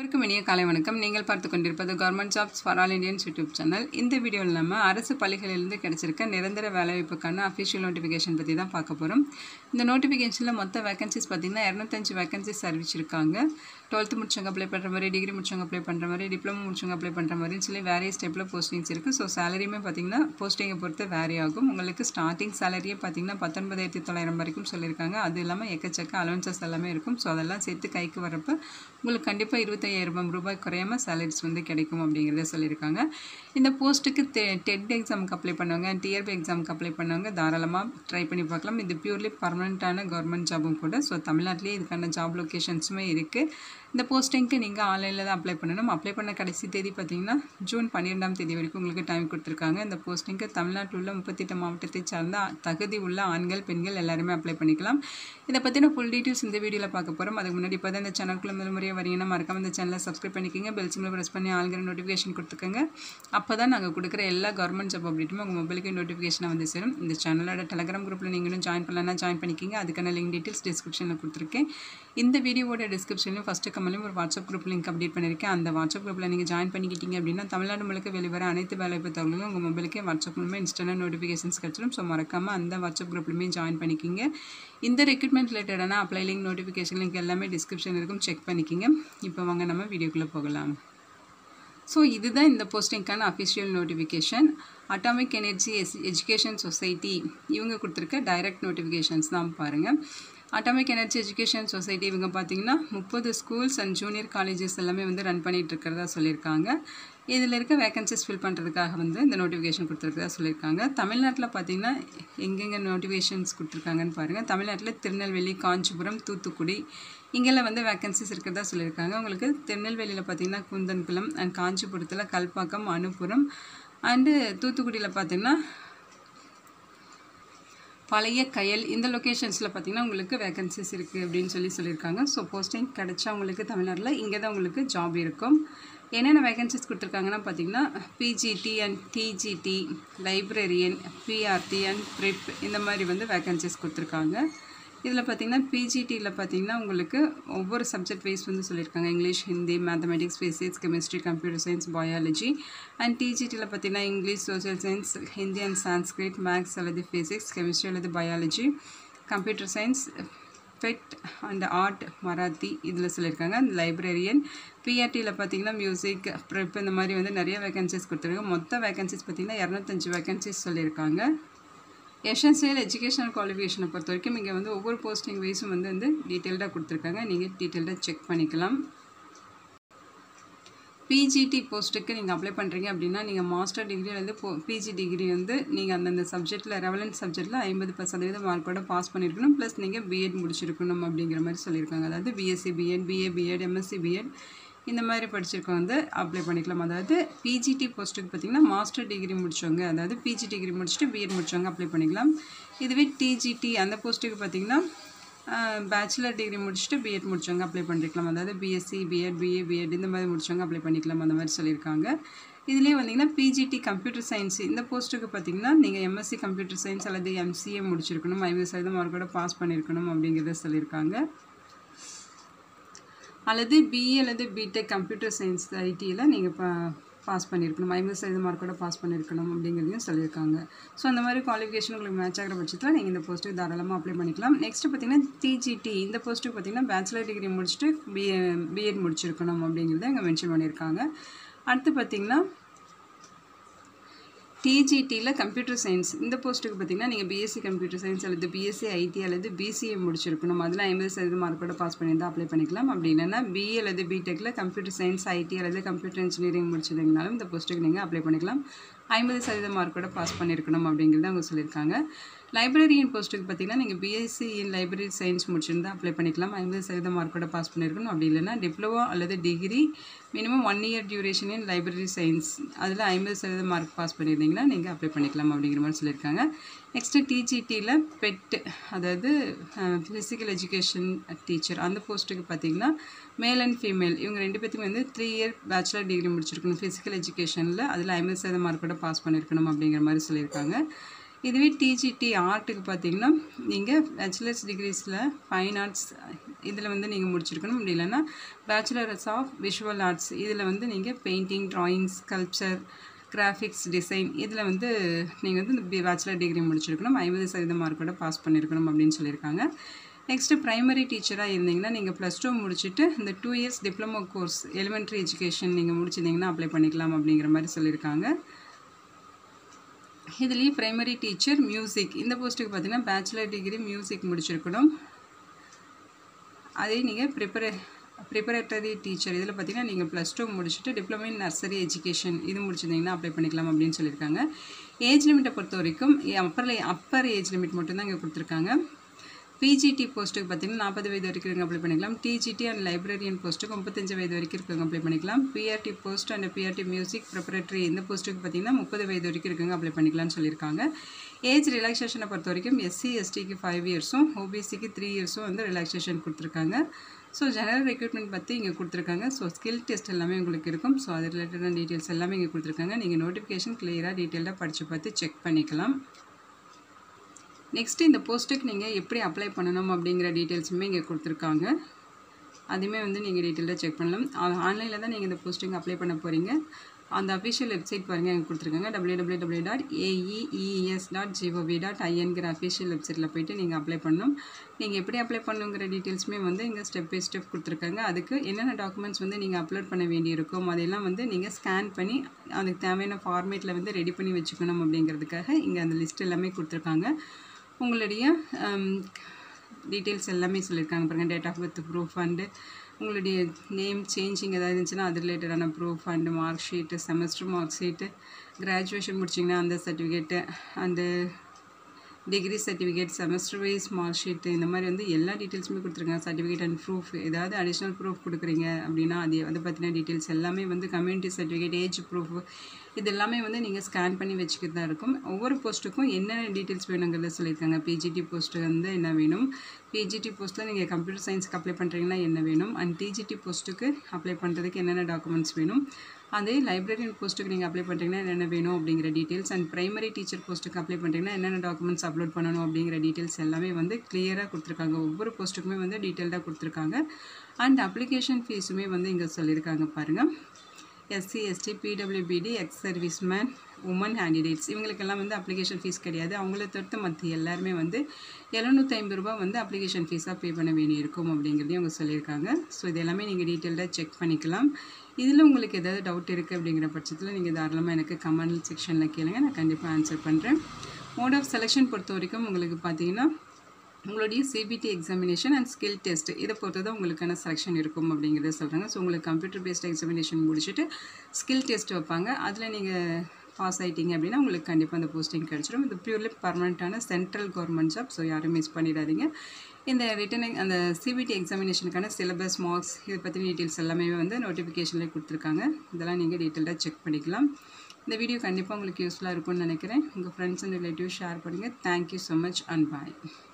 அனைவருக்கும் இனிய காலை வணக்கம் நீங்கள் பார்த்து கொண்டிருப்பது government jobs for all Indians YouTube channel இந்த வீடியோவில் நம்ம அரசு பள்ளிகளிலிருந்து கிடைச்சிருக்க நிரந்தர வேலைவாய்ப்புக்கான அஃபிஷியல் நோட்டிஃபிகேஷன் பற்றி தான் பார்க்க போகிறோம் இந்த நோட்டிஃபிகேஷனில் மொத்த வேகன்சிஸ் பார்த்திங்கன்னா இரநூத்தஞ்சு வேகன்சிஸ் அறிவிச்சிருக்காங்க டுவெல்த்து முடிச்சவங்க அப்ளை பண்ணுற மாதிரி டிகிரி முடிச்சவங்க அப்ளை பண்ணுற மாதிரி டிப்ளமோ முடிச்சவங்க அப்ளை பண்ணுற மாதிரின்னு சொல்லி வேரிய ஸ்டெப்பில் போஸ்டிங்ஸ் இருக்குது ஸோ சேலரியுமே பார்த்திங்கன்னா போஸ்டிங்கை பொறுத்து வேரி ஆகும் உங்களுக்கு ஸ்டார்டிங் சேலரியே பார்த்திங்கன்னா பத்தொன்பதாயிரத்தி தொள்ளாயிரம் வரைக்கும் சொல்லியிருக்காங்க அது இல்லாமல் எக்கச்சக்க அலவன்சஸ் எல்லாமே இருக்கும் ஸோ அதெல்லாம் சேர்த்து கைக்கு வரப்போ உங்களுக்கு கண்டிப்பாக இருபத்தையாயிரம் ரூபாய் குறையாமல் சேலரிஸ் வந்து கிடைக்கும் அப்படிங்கிறத சொல்லியிருக்காங்க இந்த போஸ்ட்டுக்கு டெ டெட் எக்ஸாமுக்கு அப்ளை பண்ணவங்க டிஆர்பி எக்ஸாமுக்கு அப்ளை பண்ணவங்க தாராளமாக ட்ரை பண்ணி பார்க்கலாம் இது பியூர்லி பர்மனெண்ட்டான கவர்மெண்ட் ஜாபும் கூட ஸோ தமிழ்நாட்டிலே இதுக்கான ஜாப் லொக்கேஷன்ஸுமே இருக்குது இந்த போஸ்டிங்க்கு நீங்கள் ஆன்லைனில் தான் அப்ளை பண்ணணும் அப்ளை பண்ண கடைசி தேதி பார்த்தீங்கன்னா ஜூன் பன்னிரெண்டாம் தேதி வரைக்கும் உங்களுக்கு டைம் கொடுத்துருக்காங்க இந்த போஸ்டிங்க்கு தமிழ்நாட்டில் உள்ள முப்பத்தெட்டு மாவட்டத்தை சார்ந்த தகுதி உள்ள ஆண்கள் பெண்கள் எல்லாருமே அப்ளை பண்ணிக்கலாம் இதை பற்றின ஃபுல் டீட்டெயில்ஸ் இந்த வீடியோவில் பார்க்க போகிறோம் அதுக்கு முன்னாடி இப்போ தான் இந்த சேனலுக்குள்ள முதல் முறையாக வரீங்கன்னா மறக்காம இந்த சேனலை சப்ஸ்கிரைப் பண்ணிக்கோங்க பெல் சிம்மில் ப்ரெஸ் பண்ணி ஆளுங்கிற நோட்டிஃபிகேஷன் கொடுத்துக்கோங்க அப்போ தான் நாங்கள் கொடுக்குற எல்லா கவர்மெண்ட் ஜாப் அப்டேட்டுமே உங்கள் மொபைலுக்கு நோட்டிஃபிகேஷனாக வந்து சேரும் இந்த சேனலோட டெலகிராம் குரூப்பில் நீங்களும் ஜாயின் பண்ணலன்னா ஜாயின் பண்ணிக்கிங்க அதுக்கான லிங்க் டீட்டெயில்ஸ் டிஸ்கிரிப்ஷனில் கொடுத்துருக்கேன் இந்த வீடியோவோட டிஸ்கிரிப்ஷன்லையும் ஃபஸ்ட்டு கமெண்ட்லையும் ஒரு வாட்ஸ்அப் குரூப் லிங்க் அப்டேட் பண்ணியிருக்கேன் அந்த வாட்ஸ்அப் குரூப்பில் நீங்கள் ஜாயின் பண்ணிக்கிட்டீங்க அப்படின்னா தமிழ்நாடு முழுக்க வெளிவர அனைத்து வேலைவாய்ப்பு தகவல்களும் உங்கள் மொபைலுக்கே வாட்ஸ்அப் மூலமாக இன்ஸ்டன்டாக நோட்டிஃபிகேஷன்ஸ் கிடச்சிடும் ஸோ மறக்காமல் அந்த வாட்ஸ்அப் குரூப்லையுமே ஜாயின் பண்ணிக்கிங்க இந்த ரெக்ரூட்மெண்ட் ரிலேட்டடான அப்ளை லிங்க் நோட்டிஃபிகேஷன் லிங்க் எல்லாமே டிஸ்கிரிப்ஷன் இருக்கும் செக் பண்ணிக்கிங்க இப்போ வாங்க நம்ம வீடியோக்குள்ளே போகலாம் ஸோ இதுதான் இந்த போஸ்டிங்க்கான official notification atomic energy S education society இவங்க கொடுத்துருக்க டைரக்ட் நோட்டிஃபிகேஷன்ஸ் தான் பாருங்கள் அட்டாமிக் எனர்ஜி எஜுகேஷன் சொசைட்டி இவங்க பார்த்தீங்கன்னா முப்பது ஸ்கூல்ஸ் அண்ட் ஜூனியர் காலேஜஸ் எல்லாமே வந்து ரன் பண்ணிகிட்டு இருக்கிறதா சொல்லியிருக்காங்க இதில் இருக்க வேகன்சிஸ் ஃபில் பண்ணுறதுக்காக வந்து இந்த நோட்டிஃபிகேஷன் கொடுத்துருக்கதா சொல்லியிருக்காங்க தமிழ்நாட்டில் பார்த்தீங்கன்னா எங்கெங்கே நோட்டிஃபிகேஷன்ஸ் கொடுத்துருக்காங்கன்னு பாருங்கள் தமிழ்நாட்டில் திருநெல்வேலி காஞ்சிபுரம் தூத்துக்குடி இங்கெல்லாம் வந்து வேகன்சிஸ் இருக்கிறதா சொல்லியிருக்காங்க உங்களுக்கு திருநெல்வேலியில் பார்த்தீங்கன்னா குந்தன்குளம் அண்ட் காஞ்சிபுரத்தில் கல்பாக்கம் அனுப்புரம் அண்டு தூத்துக்குடியில் பார்த்தீங்கன்னா பழைய கயல் இந்த லொக்கேஷன்ஸில் பார்த்திங்கன்னா உங்களுக்கு வேகன்சிஸ் இருக்குது அப்படின்னு சொல்லி சொல்லியிருக்காங்க ஸோ போஸ்டிங் கிடச்சா உங்களுக்கு தமிழ்நாட்டில் இங்கே தான் உங்களுக்கு ஜாப் இருக்கும் என்னென்ன வேகன்சிஸ் கொடுத்துருக்காங்கன்னா பார்த்தீங்கன்னா PGT and TGT librarian PRT and prep இந்த மாதிரி வந்து வேகன்சிஸ் கொடுத்துருக்காங்க இதில் பார்த்திங்கன்னா பிஜிடியில் பார்த்திங்கன்னா உங்களுக்கு ஒவ்வொரு சப்ஜெக்ட் வைஸ் வந்து சொல்லியிருக்காங்க English Hindi mathematics physics chemistry computer science biology and டிஜிடியில் பார்த்திங்கன்னா English social science Hindi and Sanskrit maths அல்லது ஃபிசிக்ஸ் கெமிஸ்ட்ரி அல்லது biology computer science PET and art Marathi இதில் சொல்லியிருக்காங்க லைப்ரரியன் பிஆர்டியில் பார்த்தீங்கன்னா மியூசிக் ப்ரிப் இந்த மாதிரி வந்து நிறைய வேகன்சிஸ் கொடுத்துருக்காங்க மொத்த வேகன்சிஸ் பார்த்திங்கன்னா இரநூத்தஞ்சு வேகன்சிஸ் சொல்லியிருக்காங்க எசென்சியல் எஜுகேஷனல் குவாலிஃபிகேஷனை பொறுத்த வரைக்கும் இங்கே வந்து ஒவ்வொரு போஸ்டிங் வைஸும் வந்து வந்து டீட்டெயில்டாக கொடுத்துருக்காங்க நீங்கள் டீட்டெயில்டாக செக் பண்ணிக்கலாம் பிஜிடி போஸ்ட்டுக்கு நீங்கள் அப்ளை பண்ணுறீங்க அப்படின்னா நீங்கள் மாஸ்டர் டிகிரிலேருந்து போ பிஜி டிகிரி வந்து நீங்கள் அந்தந்த சப்ஜெக்ட்டில் ரெவலண்ட் சப்ஜெக்ட்டில் ஐம்பது சதவீதம் மார்க்கோட பாஸ் பண்ணியிருக்கணும் ப்ளஸ் நீங்கள் பிஎட் முடிச்சிருக்கணும் அப்படிங்கிற மாதிரி சொல்லியிருக்காங்க அதாவது BSc BEd BA BEd MSc BEd இந்த மாதிரி படிச்சிருக்கோம் வந்து அப்ளை பண்ணிக்கலாம் அதாவது பிஜிடி போஸ்ட்டுக்கு பார்த்திங்கன்னா மாஸ்டர் டிகிரி முடித்தவங்க அதாவது பிஜி டிகிரி முடிச்சுட்டு பிஎட் முடித்தவங்க அப்ளை பண்ணிக்கலாம் இதுவே டிஜிடி அந்த போஸ்ட்டுக்கு பார்த்திங்கன்னா பேச்சுலர் டிகிரி முடிச்சுட்டு பிஎட் முடித்தவங்க அப்ளை பண்ணிக்கலாம் அதாவது பிஎஸ்சி பிஎட் பிஏ பிஎட் இந்த மாதிரி முடித்தவங்க அப்ளை பண்ணிக்கலாம் அந்த மாதிரி சொல்லியிருக்காங்க இதுலேயே வந்தீங்கன்னா பிஜிடி கம்ப்யூட்டர் சயின்ஸ் இந்த போஸ்ட்டுக்கு பார்த்தீங்கன்னா நீங்கள் எம்எஸ்சி கம்ப்யூட்டர் சயின்ஸ் அல்லது எம்சிஏ முடிச்சிருக்கணும் ஐம்பது சதவீதம் மார்க்கோட பாஸ் பண்ணியிருக்கணும் அப்படிங்கிறத சொல்லியிருக்காங்க அல்லது பிஏ அல்லது பிடெக் கம்ப்யூட்டர் சயின்ஸ் ஐடியில் நீங்கள் பா பாஸ் பண்ணியிருக்கணும் ஐம்பது சதவீதம் மார்க்கோட பாஸ் பண்ணியிருக்கணும் அப்படிங்கிறதையும் சொல்லியிருக்காங்க ஸோ அந்த மாதிரி குவாலிஃபிகேஷன் உங்களுக்கு மேட்ச் ஆகிற பட்சத்தில் நீங்கள் இந்த போஸ்ட்டுக்கு தாராளமாக அப்ளை பண்ணிக்கலாம் நெக்ஸ்ட்டு பார்த்தீங்கன்னா டிஜிடி இந்த போஸ்ட்டுக்கு பார்த்தீங்கன்னா பேச்சுலர் டிகிரி முடிச்சுட்டு பிஏ பிஎட் முடிச்சிருக்கணும் அப்படிங்கிறத இங்கே மென்ஷன் பண்ணியிருக்காங்க அடுத்து பார்த்திங்கன்னா டிஜிடியில் கம்ப்யூட்டர் சயின்ஸ் இந்த போஸ்ட்டுக்கு பார்த்தீங்கன்னா நீங்கள் பிஎஸ்சி கம்ப்யூட்டர் சயின்ஸ் அல்லது பிஎஸ்சி ஐடி அல்லது பிசிஏ முடிச்சிருக்கணும் அதில் ஐம்பது சதவீதம் மார்க்கோட பாஸ் பண்ணியிருந்தால் அப்ளை பண்ணிக்கலாம் அப்படி இல்லைன்னா பிஏ அல்லது பிடெக்கில் கம்ப்யூட்டர் சயின்ஸ் ஐடி அல்லது கம்ப்யூட்டர் இன்ஜினியரிங் முடிச்சிருந்தீங்கனாலும் இந்த போஸ்ட்டுக்கு நீங்கள் அப்ளை பண்ணிக்கலாம் ஐம்பது சதவீதம் மார்க்கோட பாஸ் பண்ணியிருக்கணும் அப்படிங்கிறத அவங்க சொல்லியிருக்காங்க லைப்ரரியன் போஸ்ட்டுக்கு பார்த்தீங்கன்னா நீங்கள் பிஎஸ்சி இன் லைப்ரரி சயின்ஸ் முடிச்சிருந்தால் அப்ளை பண்ணிக்கலாம் ஐம்பது சதவீதம் மார்க்கோட பாஸ் பண்ணியிருக்கணும் அப்படி இல்லைன்னா டிப்ளமோ அல்லது degree minimum one year duration in library science அதில் ஐம்பது சதவீதம் மார்க் பாஸ் பண்ணியிருந்தீங்கன்னா நீங்கள் அப்ளை பண்ணிக்கலாம் அப்படிங்கிற மாதிரி சொல்லியிருக்காங்க நெக்ஸ்ட்டு டிஜிடியில் பெட் அதாவது ஃபிசிக்கல் எஜுகேஷன் டீச்சர் அந்த போஸ்ட்டுக்கு பார்த்தீங்கன்னா மேல் அண்ட் ஃபீமேல் இவங்க ரெண்டு பேத்துக்கும் வந்து த்ரீ இயர் பேச்சுலர் டிகிரி முடிச்சிருக்கணும் ஃபிசிக்கல் எஜுகேஷனில் அதில் ஐம்பது சதவீதம் மார்க்கோட பாஸ் பண்ணியிருக்கணும் அப்படிங்கிற மாதிரி சொல்லியிருக்காங்க இதுவே டிஜிடி ஆர்ட்டுக்கு பார்த்தீங்கன்னா நீங்கள் பேச்சுலர்ஸ் டிகிரிஸில் ஃபைன் ஆர்ட்ஸ் இதில் வந்து நீங்கள் முடிச்சிருக்கணும் அப்படி இல்லைன்னா பேச்சுலர்ஸ் ஆஃப் விஷுவல் ஆர்ட்ஸ் இதில் வந்து நீங்கள் painting drawings sculpture graphics design இதில் வந்து நீங்கள் வந்து இந்த பேச்சுலர் டிகிரி முடிச்சிருக்கணும் ஐம்பது சதவீத மார்க்கோட பாஸ் பண்ணியிருக்கணும் அப்படின்னு சொல்லியிருக்காங்க நெக்ஸ்ட்டு ப்ரைமரி டீச்சராக இருந்தீங்கன்னா நீங்கள் ப்ளஸ் டூ முடிச்சுட்டு இந்த two years diploma course elementary education நீங்கள் முடிச்சிருந்தீங்கன்னா அப்ளை பண்ணிக்கலாம் அப்படிங்கிற மாதிரி சொல்லியிருக்காங்க இதுலேயும் ப்ரைமரி டீச்சர் மியூசிக் இந்த போஸ்ட்டுக்கு பார்த்தீங்கன்னா பேச்சுலர் டிகிரி மியூசிக் முடிச்சிருக்கணும் அதே நீங்கள் ப்ரிப்பரே ப்ரிப்பரேட்டரி டீச்சர் இதில் பார்த்தீங்கன்னா நீங்கள் ப்ளஸ் டூ முடிச்சுட்டு டிப்ளமோ இன் நர்சரி எஜுகேஷன் இது முடிச்சிருந்தீங்கன்னா அப்ளை பண்ணிக்கலாம் அப்படின்னு சொல்லியிருக்காங்க ஏஜ் லிமிட்டை பொறுத்த வரைக்கும் அப்பர் அப்பர் ஏஜ் லிமிட் மட்டும்தான் இங்கே கொடுத்துருக்காங்க பிஜிடி போஸ்ட்டுக்கு பார்த்தீங்கன்னா நாற்பது வயது வரைக்கும் இருக்கவங்க அப்ளை பண்ணிக்கலாம் டிஜிடி அண்ட் லைப்ரரியன் போஸ்ட்டுக்கு முப்பத்தஞ்சு வயது வரைக்கும் இருக்கவங்க அப்ளை பண்ணிக்கலாம் PRT post and PRT music preparatory இந்த போஸ்ட்டுக்கு பார்த்தீங்கன்னா முப்பது வயது வரைக்கும் இருக்கவங்க அப்ளை பண்ணிக்கலாம்னு சொல்லியிருக்காங்க ஏஜ் ரிலாக்ஸேஷனை பொறுத்த வரைக்கும் எஸ்சி எஸ்டிக்கு ஃபைவ் இயர்ஸும் ஓபிசிக்கு த்ரீ இயர்ஸும் வந்து ரிலாக்ஸேஷன் கொடுத்துருக்காங்க ஸோ ஜெனரல் ரெக்ரூட்மெண்ட் பற்றி இங்கே கொடுத்துருக்காங்க ஸோ ஸ்கில் டெஸ்ட் எல்லாமே உங்களுக்கு இருக்கும் ஸோ அது ரிலேட்டடான டீட்டெயில்ஸ் எல்லாமே இங்கே கொடுத்துருக்காங்க நீங்கள் நோட்டிஃபிகேஷன் கிளியராக டீட்டெயிலாக படித்து பார்த்து செக் பண்ணிக்கலாம் நெக்ஸ்ட்டு இந்த போஸ்ட்டுக்கு நீங்கள் எப்படி அப்ளை பண்ணணும் அப்படிங்கிற டீட்டெயில்ஸுமே இங்கே கொடுத்துருக்காங்க அதுவுமே வந்து நீங்கள் டீட்டெயிலாக செக் பண்ணலாம் ஆன்லைனில் தான் நீங்கள் இந்த போஸ்ட்டுக்கு அப்ளை பண்ண போகிறீங்க அந்த அஃபிஷியல் வெப்சைட் பாருங்கள் எனக்கு கொடுத்துருக்காங்க W W W dot A E E S dot G O V dot ஐஎன்கிற அஃபிஷியல் வெப்சைட்டில் போயிட்டு நீங்கள் அப்ளை பண்ணணும் நீங்கள் எப்படி அப்ளை பண்ணணுங்கிற டீட்டெயில்ஸுமே வந்து இங்கே ஸ்டெப் பை ஸ்டெப் கொடுத்துருக்காங்க அதுக்கு என்னென்ன டாக்குமெண்ட்ஸ் வந்து நீங்கள் அப்லோட் பண்ண வேண்டியிருக்கும் அதெல்லாம் வந்து நீங்கள் ஸ்கேன் பண்ணி அதுக்கு தேவையான ஃபார்மேட்டில் வந்து ரெடி பண்ணி வச்சுக்கணும் அப்படிங்கிறதுக்காக இங்கே அந்த லிஸ்ட் எல்லாமே கொடுத்துருக்காங்க உங்களுடைய டீட்டெயில்ஸ் எல்லாமே சொல்லியிருக்காங்க பாருங்கள் date of birth proof and உங்களுடைய நேம் சேஞ்சிங் ஏதாவது இருந்துச்சுன்னா அது ரிலேட்டடான proof and mark sheet semester mark sheet graduation முடிச்சிங்கன்னா அந்த certificate and degree certificate semester wise mark sheet இந்த மாதிரி வந்து எல்லா டீட்டெயில்ஸுமே கொடுத்துருக்காங்க சர்டிஃபிகேட் அண்ட் ப்ரூஃப் ஏதாவது அடிஷ்னல் ப்ரூஃப் கொடுக்குறீங்க அப்படின்னா அது அதை பற்றின டீட்டெயில்ஸ் எல்லாமே வந்து கம்யூனிட்டி சர்டிஃபிகேட் ஏஜ் ப்ரூஃப் இது எல்லாமே வந்து நீங்கள் ஸ்கேன் பண்ணி வச்சுக்கிட்டு தான் இருக்கும் ஒவ்வொரு போஸ்ட்டுக்கும் என்னென்ன டீட்டெயில்ஸ் வேணுங்கிறத சொல்லியிருக்காங்க பிஜிடி போஸ்ட்டு வந்து என்ன வேணும் பிஜிடி போஸ்ட்டில் நீங்கள் கம்ப்யூட்டர் சயின்ஸ்க்கு அப்ளை பண்ணுறீங்கன்னா என்ன வேணும் அண்ட் டிஜிடி போஸ்ட்டுக்கு அப்ளை பண்ணுறதுக்கு என்னென்ன டாக்குமெண்ட்ஸ் வேணும் அதே லைப்ரரியன் போஸ்ட்டுக்கு நீங்கள் அப்ளை பண்ணுறீங்கன்னா என்னென்ன வேணும் அப்படிங்கிற டீட்டெயில்ஸ் அண்ட் ப்ரைமரி டீச்சர் போஸ்ட்டுக்கு அப்ளை பண்ணுறீங்கன்னா என்னென்ன டாக்குமெண்ட்ஸ் அப்லோட் பண்ணணும் அப்படிங்கிற டீட்டெயில்ஸ் எல்லாமே வந்து கிளியராக கொடுத்துருக்காங்க ஒவ்வொரு போஸ்ட்டுக்குமே வந்து டீட்டெயில்டாக கொடுத்துருக்காங்க அண்ட் அப்ளிகேஷன் ஃபீஸுமே வந்து இங்கே சொல்லியிருக்காங்க பாருங்கள் எஸ்சி எஸ்டி பிடபிள்யூபிடி எக்ஸ் சர்வீஸ்மேன் உமன் கேண்டிடேட்ஸ் இவங்களுக்கெல்லாம் வந்து அப்ளிகேஷன் ஃபீஸ் கிடையாது அவங்கள தவிர்த்து மற்ற எல்லாருமே வந்து எழுநூற்றி ஐம்பது ரூபா வந்து அப்ளிகேஷன் ஃபீஸாக பே பண்ண வேண்டியிருக்கும் அப்படிங்கிறதையும் அவங்க சொல்லியிருக்காங்க ஸோ இது எல்லாமே நீங்கள் டீட்டெயில்டாக செக் பண்ணிக்கலாம் இதில் உங்களுக்கு ஏதாவது டவுட் இருக்குது அப்படிங்கிற பட்சத்தில் நீங்கள் தாராளமாக எனக்கு கமெண்ட் செக்ஷனில் கேளுங்க நான் கண்டிப்பாக ஆன்சர் பண்ணுறேன் மோட் ஆஃப் செலெக்ஷன் பொறுத்த வரைக்கும் உங்களுக்கு பார்த்தீங்கன்னா உங்களுடைய CBT examination and skill test இதை பொறுத்து தான் உங்களுக்கான செலெக்ஷன் இருக்கும் அப்படிங்கிறத சொல்கிறாங்க ஸோ உங்களுக்கு கம்ப்யூட்டர் பேஸ்ட் எக்ஸாமினேஷன் முடிச்சுட்டு ஸ்கில் டெஸ்ட் வைப்பாங்க அதில் நீங்கள் பாஸ் ஆகிட்டீங்க அப்படின்னா உங்களுக்கு கண்டிப்பாக அந்த போஸ்டிங் கிடச்சிடும் இது பியூர்லி பர்மனெண்ட்டான சென்ட்ரல் கவர்மெண்ட் ஜாப் ஸோ யாரும் மிஸ் பண்ணிடாதீங்க இந்த ரிட்டன் அந்த சிபிடி எக்ஸாமினேஷனுக்கான சிலபஸ் மார்க்ஸ் இதை பற்றின டீட்டெயில்ஸ் எல்லாமே வந்து நோட்டிஃபிகேஷன்லேயே கொடுத்துருக்காங்க இதெல்லாம் நீங்கள் டீட்டெயில்டாக செக் பண்ணிக்கலாம் இந்த வீடியோ கண்டிப்பாக உங்களுக்கு யூஸ்ஃபுல்லாக இருக்கும்னு நினைக்கிறேன் உங்கள் ஃப்ரெண்ட்ஸ் அண்ட் ரிலேட்டிவ் ஷேர் பண்ணுங்கள் thank you so much and bye